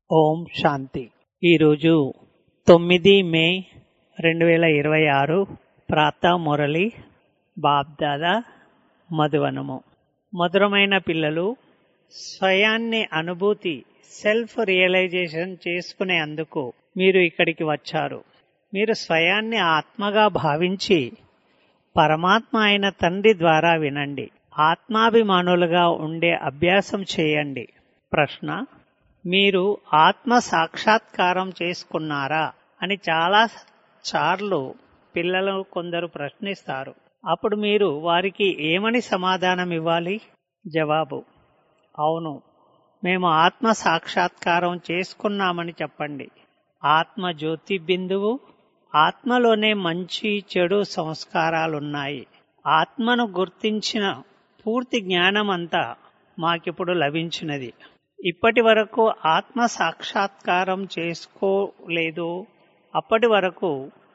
ఓం శాంతి ఈరోజు తొమ్మిది మే రెండు వేల ఇరవై ఆరు ప్రాత మురళి బాబ్దాదా మధువనము మధురమైన పిల్లలు స్వయాన్ని అనుభూతి సెల్ఫ్ రియలైజేషన్ చేసుకునే అందుకు మీరు ఇక్కడికి వచ్చారు మీరు స్వయాన్ని ఆత్మగా భావించి పరమాత్మ అయిన తండ్రి ద్వారా వినండి ఆత్మాభిమానులుగా ఉండే అభ్యాసం చేయండి ప్రశ్న మీరు ఆత్మ సాక్షాత్కారం చేసుకున్నారా అని చాలా సార్లు పిల్లలు కొందరు ప్రశ్నిస్తారు అప్పుడు మీరు వారికి ఏమని సమాధానం ఇవ్వాలి జవాబు అవును మేము ఆత్మ సాక్షాత్కారం చేసుకున్నామని చెప్పండి ఆత్మ జ్యోతి బిందువు ఆత్మలోనే మంచి చెడు సంస్కారాలున్నాయి ఆత్మను గుర్తించిన పూర్తి జ్ఞానం అంతా మాకిప్పుడు లభించినది ఇప్పటి వరకు ఆత్మ సాక్షాత్కారం చేసుకోలేదు అప్పటి వరకు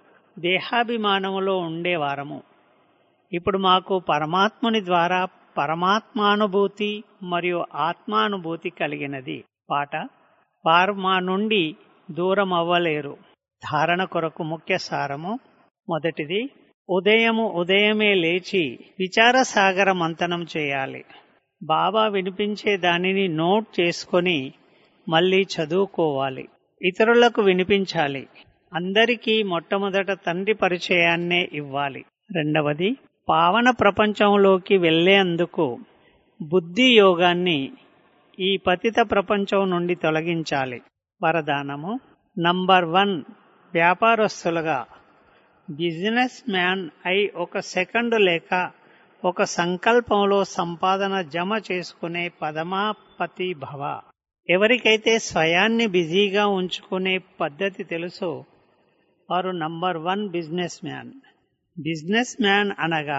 దేహాభిమానములో ఉండేవారము ఇప్పుడు మాకు పరమాత్ముని ద్వారా పరమాత్మానుభూతి మరియు ఆత్మానుభూతి కలిగినది పాట వారు మా నుండి దూరం అవ్వలేరు ధారణ కొరకు ముఖ్య సారము మొదటిది ఉదయము ఉదయమే లేచి విచార సాగర మంతనం చేయాలి బాబా వినిపించే దానిని నోట్ చేసుకొని మళ్ళీ చదువుకోవాలి ఇతరులకు వినిపించాలి అందరికీ మొట్టమొదట తండ్రి పరిచయాన్నే ఇవ్వాలి రెండవది పావన ప్రపంచంలోకి వెళ్లేందుకు బుద్ధి యోగాన్ని ఈ పతిత ప్రపంచం నుండి తొలగించాలి వరదానము నంబర్ వన్ వ్యాపారస్తులుగా బిజినెస్ మ్యాన్ అయి ఒక సెకండ్ లేక ఒక సంకల్పంలో సంపాదన జమ చేసుకునే పదమాపతి భవ ఎవరికైతే స్వయాన్ని బిజీగా ఉంచుకునే పద్ధతి తెలుసో వారు number one businessman businessman అనగా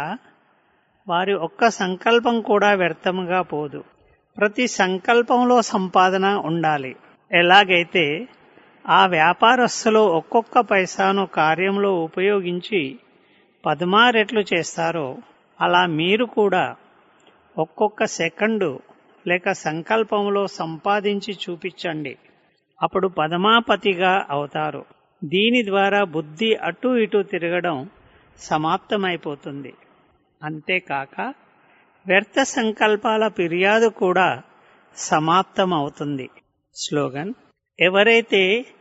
వారి ఒక్క సంకల్పం కూడా వ్యర్థముగా పోదు ప్రతి సంకల్పంలో సంపాదన ఉండాలి ఎలాగైతే ఆ వ్యాపారస్తులు ఒక్కొక్క పైసాను కార్యంలో ఉపయోగించి పదమారెట్లు చేస్తారో అలా మీరు కూడా ఒక్కొక్క సెకండు లేక సంకల్పంలో సంపాదించి చూపించండి అప్పుడు పదమాపతిగా అవుతారు దీని ద్వారా బుద్ధి అటు ఇటు తిరగడం సమాప్తమైపోతుంది అంతేకాక వ్యర్థ సంకల్పాల ఫిర్యాదు కూడా సమాప్తమవుతుంది స్లోగన్ ఎవరైతే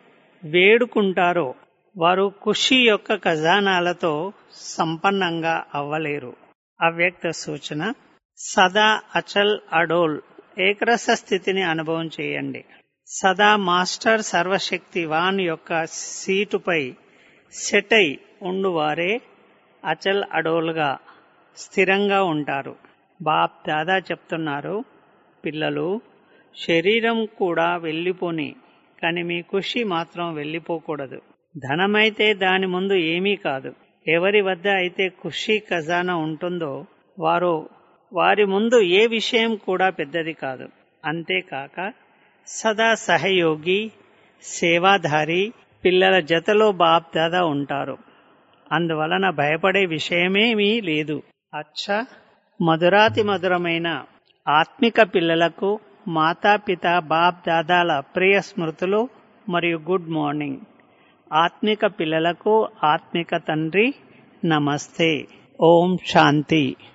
వేడుకుంటారో వారు ఖుషి యొక్క ఖజానాలతో సంపన్నంగా అవ్వలేరు అవ్యక్త సూచన సదా అచల్ అడోల్ ఏకరస స్థితిని అనుభవం చేయండి సదా మాస్టర్ సర్వశక్తివాన్ యొక్క సీటుపై సెటై ఉండువారే అచల్ అడోల్గా స్థిరంగా ఉంటారు బాప్ దాదా చెప్తున్నారు పిల్లలు శరీరం కూడా వెళ్ళిపోని కానీ మీ ఖుషి మాత్రం వెళ్ళిపోకూడదు ధనమైతే దాని ముందు ఏమీ కాదు ఎవరి వద్ద అయితే ఖుషి ఖజానా ఉంటుందో వారు వారి ముందు ఏ విషయం కూడా పెద్దది కాదు అంతేకాక సదా సహయోగి సేవాధారి పిల్లల జతలో బాప్ దాదా ఉంటారు అందువలన భయపడే విషయమేమీ లేదు అచ్చ మధురాతి మధురమైన ఆత్మిక పిల్లలకు మాతాపిత బాప్ దాదాల ప్రియ స్మృతులు మరియు గుడ్ మార్నింగ్ ఆత్మిక పిల్లలకు ఆత్మిక తండ్రి నమస్తే ఓం శాంతి